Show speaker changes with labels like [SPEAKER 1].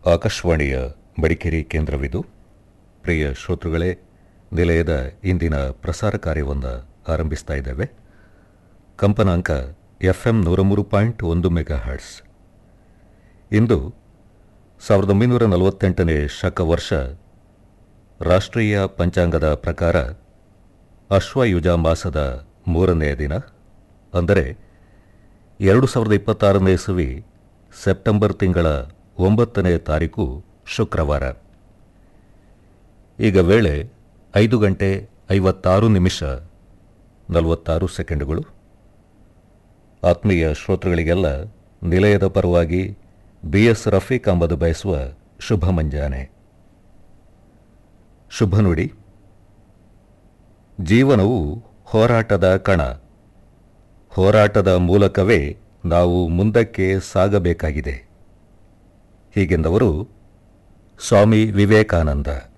[SPEAKER 1] ಆಕಾಶವಾಣಿಯ ಮಡಿಕೇರಿ ಕೇಂದ್ರವಿದು ಪ್ರಿಯ ಶ್ರೋತೃಗಳೇ ನಿಲಯದ ಇಂದಿನ ಪ್ರಸಾರ ಕಾರ್ಯವನ್ನು ಆರಂಭಿಸ್ತಾ ಇದ್ದೇವೆ ಕಂಪನಾಂಕ ಎಫ್ ಎಂ ನೂರ ಮೂರು ಪಾಯಿಂಟ್ ಒಂದು ಮೆಗಾ ಹರ್ಟ್ಸ್ ಇಂದು ಸಾವಿರದ ಒಂಬೈನೂರ ನಲವತ್ತೆಂಟನೇ ಶಕ ವರ್ಷ ರಾಷ್ಟ್ರೀಯ ಪಂಚಾಂಗದ ಪ್ರಕಾರ ಅಶ್ವಯುಜ ಮಾಸದ ಮೂರನೆಯ ದಿನ ಅಂದರೆ ಎರಡು ಸಾವಿರದ ಇಪ್ಪತ್ತಾರನೇ ಇಸವಿ ಸೆಪ್ಟೆಂಬರ್ ತಿಂಗಳ ಒಂಬತ್ತನೇ ತಾರೀಕು ಶುಕ್ರವಾರ ಈಗ ವೇಳೆ ಐದು ಗಂಟೆ ಐವತ್ತಾರು ನಿಮಿಷ ನಲವತ್ತಾರು ಸೆಕೆಂಡುಗಳು ಆತ್ಮೀಯ ಶ್ರೋತೃಗಳಿಗೆಲ್ಲ ನಿಲಯದ ಪರವಾಗಿ ಬಿ ಎಸ್ ರಫೀಕ್ ಅಂಬದು ಬಯಸುವ ಶುಭ ಮುಂಜಾನೆ ಶುಭ ನುಡಿ ಜೀವನವು ಹೋರಾಟದ ಕಣ ಹೋರಾಟದ ಮೂಲಕವೇ ನಾವು ಮುಂದಕ್ಕೆ ಸಾಗಬೇಕಾಗಿದೆ ಹೀಗೆಂದವರು ಸ್ವಾಮಿ ವಿವೇಕಾನಂದ